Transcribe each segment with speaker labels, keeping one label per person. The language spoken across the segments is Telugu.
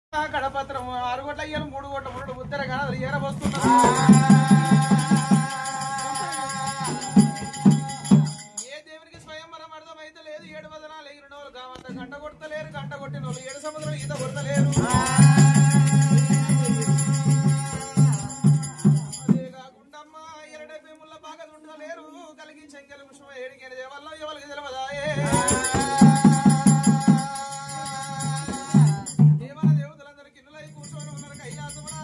Speaker 1: కడపత్రం ఆరు కోట్ల అయ్యాను మూడు కోట్ల మూడు ముద్దర కానీ ఏర వస్తున్నా ఏ దేవునికి స్వయంవరం అర్థమైతే లేదు ఏడు వదనాలు ఎగిరిన వాళ్ళు కావంత గంట కొడతలేరు గంట కొట్టిన వాళ్ళు ఏడు సముద్రం ఈత కొడతలేరు అదే కాకుండా అమ్మా ఎరడే భీముల బాగా ఉండలేరు కలిగి చెంగలి పుష్పం ఏడికేది దేవల్లో ఎవరికి తెలియదాయే దేవన దేవతలందరూ కిన్నులై కూర్చొని ఉన్నారు కైలాసమునా.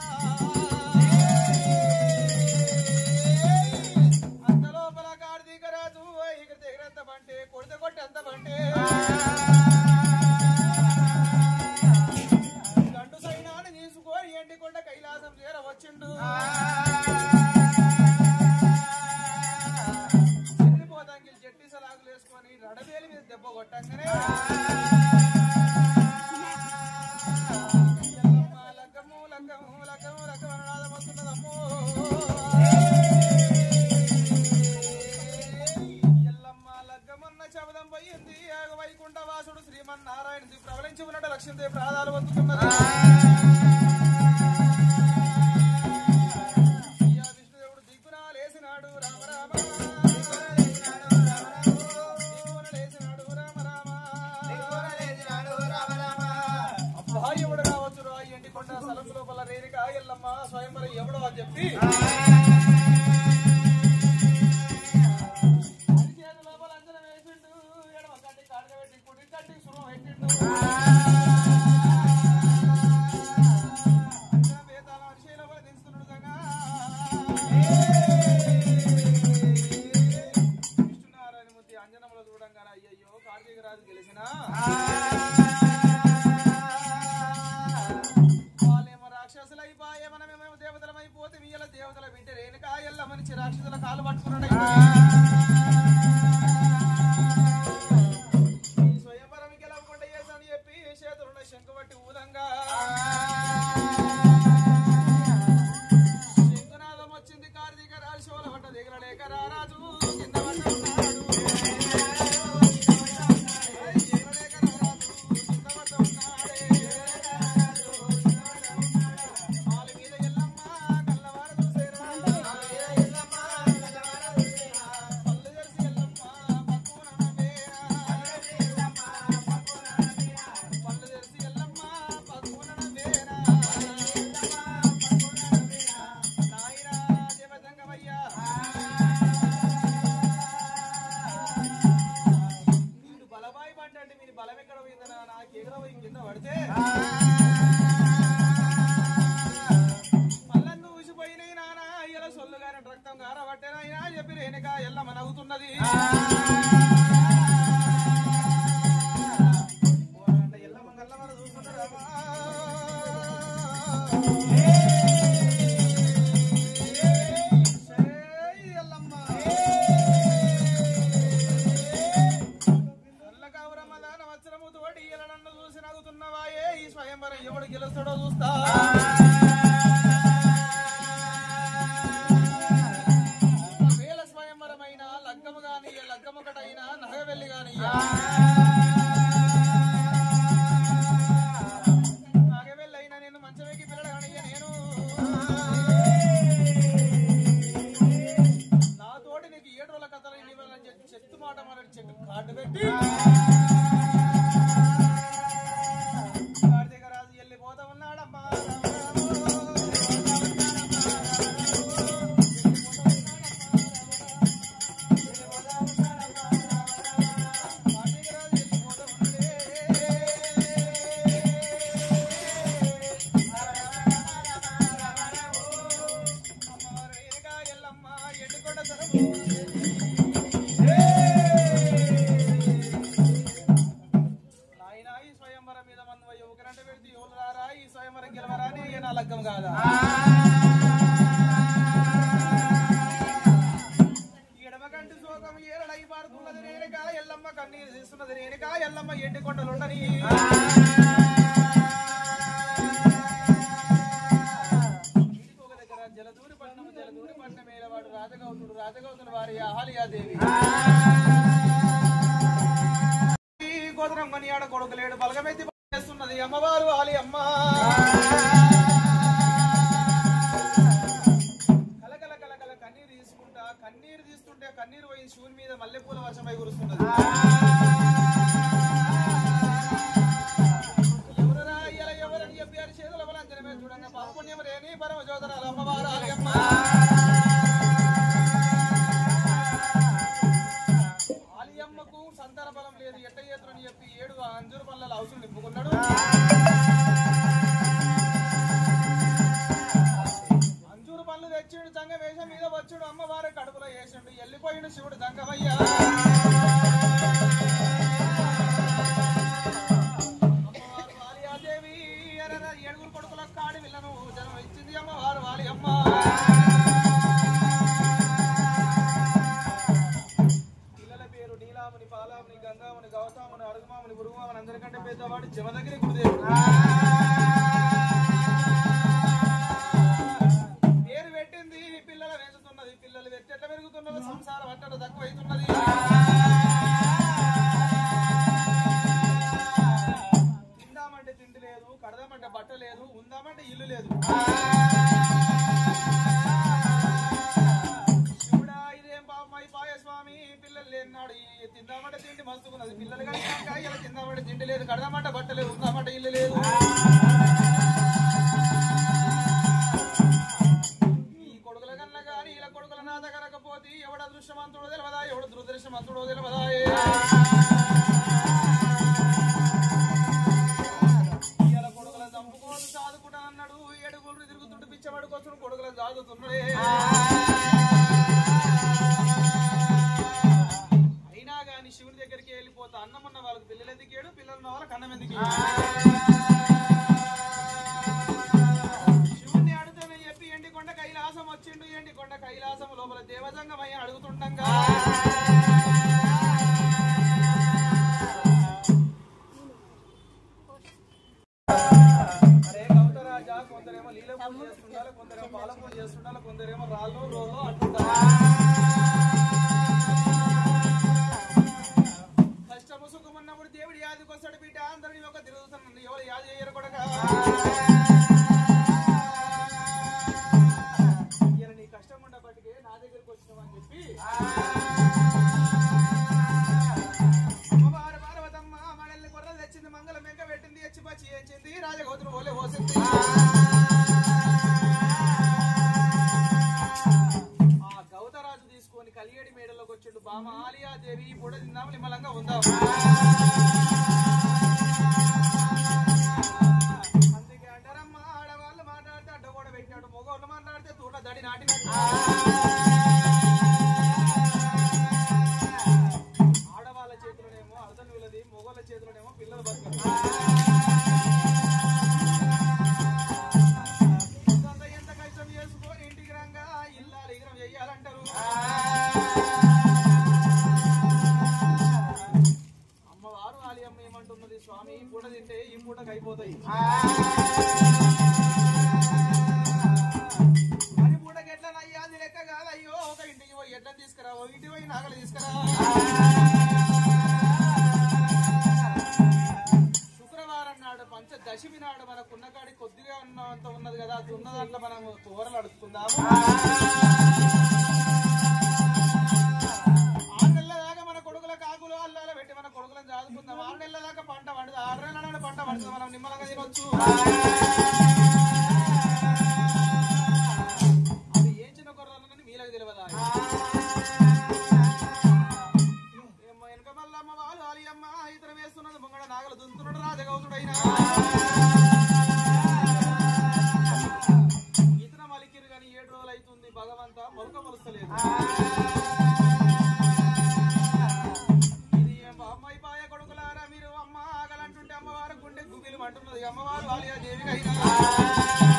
Speaker 1: అంత లోపల కార్తీక రాజు ఇక్కడ దగ్గరంత బంటే కొడితే కొట్టి అంత బంటే గండు సైనాన్ని తీసుకొని ఎండికొండ కైలాసం చేర వచ్చిండు చెల్లిపోతాంగి జట్టి సలాగులు వేసుకొని రడవేలి మీద దెబ్బ కొట్టంగానే ఎల్లమ్మ లగ్గము లగ్గము లగ్గము లగ్గము నాదం వస్తున్నదమ్మో. ఎల్లమ్మ లగ్గమన్న శబదం పోయింది ఆగ వైకుంఠ వాసుడు శ్రీమన్నారాయణది ప్రవలించి ఉన్నట్టు లక్ష్మీదేవి ప్రాధాలు పొందుతున్నది అయ్యా విష్ణుదేవుడు దిక్కున లేసినాడు రామ రామ దిక్కున లేసినాడు రామ రామ అబ్బా ఎవడు కావచ్చు రా ఎండి కొండ సలపు లోపల రేణిక ఎల్లమ్మ స్వయంవరం ఎవడో అని చెప్పి అరిచేతి లోపల అంజనం వేసిండు ఎడమ కంటి కాడక పెట్టి కుడి కంటి సురం పెట్టిండు అంజనం వేతాల అరిసే లోపల దించుతున్నాడు గంగా విష్ణునారాయణ మూర్తి అంజనంలో చూడంగానే అయ్యయ్యో కార్తీక రాజు గెలిచిన వాళ్ళేమో రాక్షసులు అయిపోయే మనమేమో దేవతలమైపోతే వీళ్ళ దేవతల బిడ్డ రేణుక ఎల్ల మనిషి రాక్షసుల కాలు పట్టుకున్నాడు ఈ స్వయంవరం గెలవకుండా చేసని చెప్పి చేతులున్న శంకు పట్టి ఊదంగా శంకునాదం వచ్చింది కార్తీక రాజు శోల పట్ట దగ్గర లేక రారాజు కింద పడ్డ మీరు బలబాయి పంట అంటే మీరు బలం ఎక్కడ పోయిందనా నాకు ఎక్కడ పోయి కింద పడితే పళ్ళందు ఊసిపోయినాయి నానా ఇలా సొల్లు గారి రక్తం గారబట్టేనాయినా చెప్పి రేణుక ఎల్లమ్మ నవ్వుతున్నది ఓరంట ఎల్లమ్మ గల్లమర చూస్తున్నాడమ్మా. సేయ్ ఎల్లమ్మ. నల్లకావురమ్మ సంవత్సరము తోటి ఈల నన్ను చూసి నవ్వుతున్నవాయే ఈ స్వయంవరం ఎవడు గెలుస్తాడో చూస్తా వేల స్వయంవరమైన లగ్గము గాని లగ్గమొకటైన నగవెల్లి గాని నగవెల్లైనా నేను మంచమేకి పిల్లడగానయ్య నేను నా తోటి నీకు ఏడు రోజుల కథలు ఇన్ని వేలని చెప్పి చెట్టు మాట మన చెట్టు కార్డు పెట్టి కార్తీక రాజు వెళ్ళిపోతా ఉన్నాడమ్మా కార్తీక రాజు వెళ్ళిపోతా ఉన్నాడే ఎల్లమ్మ ఎండుకొండ సరము నాయనా ఈ స్వయంవరం మీద మన యువకులంటే పెడితే యువలు రారా ఈ స్వయంవరం గెలవరా అని ఇక నా లగ్గం కాదా ఎడమ కంటి శోకం ఏరడై పారుతున్నది రేణుక ఎల్లమ్మ కన్నీరు తీస్తున్నది రేణుక ఎల్లమ్మ ఎండి కొండలుండని ఇంటికొక దగ్గర జలదూరి పట్నం జలదూరి పట్నం ఏడవాడు రాజగౌతుడు రాజగౌతుడు వారి అహాలియాదేవి ఈ గోత్రం కొని ఆడ కొడుకు లేడు బలగమెత్తి చేస్తున్నది అమ్మవారు ఆలి అమ్మ కలకల కలకల కన్నీరు తీసుకుంటా కన్నీరు తీస్తుంటే కన్నీరు పోయి శివుని మీద మల్లెపూల వర్షమై కురుస్తున్నది ఎవరురా ఇయ్యాల ఎవరని చెప్పి అని చేతుల బలంజనమే చూడంగా పాపుణ్యం రేని పరమ జ్యోతరాలు అమ్మవారాలి అమ్మ ఆలియమ్మకు సంతాన బలం లేదు ఎట్ట చేతులని చెప్పి ఏడు అంజూరు పళ్ళ అవసరం నింపుకున్నాడు అంజూరు పళ్ళు తెచ్చిండు జంగ వేషం మీద వచ్చుడు అమ్మవారి కడుపులో వేసిండు వెళ్ళిపోయిండు శివుడు జంగమయ్యా అమ్మవారు వాలియాదేవి ఎర్రన ఏడుగురు కొడుకుల కాడి విల్లను జన్మ ఇచ్చింది అమ్మవారు వాలి అమ్మ పిల్లల పేరు నీలాముని పాలాముని గంగాముని గౌతముని అరుగుమాముని గురుగుమాముని అందరికంటే పెద్దవాడు జమదగిరి గురుదేవుడు పేరు పెట్టింది పిల్లల పెంచుతున్నది పిల్లలు పెట్టి ఎట్లా పెరుగుతున్నదో సంసారం అట్టడం తక్కువైతున్నది తిందామంటే తిండి లేదు కడదామంటే బట్ట లేదు ఉందామంటే ఇల్లు లేదు శివుడా ఇదేం పాపమై పాయ స్వామి పిల్లలు లేనాడు ఈ తిందామంటే తిండి మస్తుకున్నది పిల్లలు కలిసినాక ఇలా తిందామంటే తిండి లేదు కడదామంటే బట్ట లేదు ఉందామంటే ఇల్లు లేదు ఈ కొడుకుల కన్నా కానీ ఇలా కొడుకుల నాత కలకపోతే ఎవడ అదృష్టవంతుడో తెలియదా ఎవడ దురదృష్టవంతుడో తెలియదా ఇవాళ కొడుకుల చంపుకోదు సాదుకుంటా అన్నాడు ఏడుగురు తిరుగుతుంటే పిచ్చబడి కొచ్చుడు కొడుకులను సాదుతున్నాడే అయినా గాని శివుని దగ్గరికి వెళ్ళిపోతా అన్నం ఉన్న వాళ్ళకి పిల్లలు ఎందుకేడు పిల్లలు ఉన్న వాళ్ళకి అన్నం ఎందుకు శివుణ్ణి అడుగుతానని చెప్పి ఎండికొండ కైలాసం వచ్చిండు ఎండికొండ కైలాసం లోపల దేవజంగమయ్య అడుగుతుండగా అరే గౌతరాజా కొందరేమో లీల పూజ చేస్తుండాలి కొందరేమో పాల పూజ చేస్తుండాలి కొందరేమో రాళ్ళు రోళ్ళు అంటుంటారు కష్టము సుఖమున్నప్పుడు దేవుడు యాదికి వస్తాడు బిడ్డ అందరిని ఒక తిరుగుతున్నాను ఎవరు యాది చేయరు కొడక ఇవాళ నీ కష్టం ఉండబట్టికే నా దగ్గరికి వచ్చినావని చెప్పి అమ్మవారు పార్వతమ్మ మనల్ని గొర్రెలు తెచ్చింది మంగళం వెంక పెట్టింది ఎచ్చి పచ్చి ఏంచింది రాజగోతులు ఓలే పోసింది ఆ గౌతరాజు తీసుకొని కలియేడి మేడలోకి వచ్చిండు బామ ఆలియా దేవి బుడ తిందాం నిమ్మలంగా ఉందాం అందుకే అంటారమ్మ ఆడవాళ్ళు మాట్లాడితే అడ్డ కూడా పెట్టాడు మగవాళ్ళు మాట్లాడితే తూట దడి నాటినట్టు ఆడవాళ్ళ చేతిలోనేమో అర్థం వీళ్ళది మగవాళ్ళ చేతిలోనేమో పిల్లలు బతుకుతారు ఎంత ఎంత కష్టం చేసుకొని ఇంటికి రంగా ఇల్లాలు ఇగ్రం చెయ్యాలంటారు అమ్మవారు ఆలయం ఏమంటున్నది స్వామి ఈ పూట తింటే ఈ పూటకి అయిపోతాయి మరి పూటకి ఎట్లా నయ్యా అది లెక్క కాదయ్యో ఒక ఇంటికి పోయి ఎట్లా తీసుకురా ఓ ఇంటికి పోయి నాగలు తీసుకురా శుక్రవారం నాడు పంచ దశమి నాడు మనకున్న కాడి కొద్దిగా ఉన్నంత ఉన్నది కదా అది ఉన్న దాంట్లో మనం కూరలు అడుగుతుందాము ఆరు నెలల దాకా మన కొడుకుల కాకులు అల్లాల పెట్టి మన కొడుకులను చదువుకుందాం ఆరు నెలల దాకా పంట పండుతుంది ఆరు నెలల నాడు పంట పండుతుంది మనం నిమ్మలంగా తినొచ్చు అది ఏం చిన్న కొర్రలని మీలకు తెలియదా ఏమ్మా, వెనక మల్లమ్మ వాళ్ళు ఆలియమ్మ ఇతరం వేస్తున్నది ముంగడ నాగలు దుంతున్నాడు రాజగౌతుడైనా ఇతర మలికిరు కానీ ఏడు రోజులు అవుతుంది భగవంత మొలక మొలుస్తలేదు ఇది ఏం అమ్మాయి పాయ కొడుకులారా మీరు అమ్మ ఆగలంటుంటే అమ్మవారు గుండె గుబిలు అంటున్నది అమ్మవారు ఆలియా దేవికైనా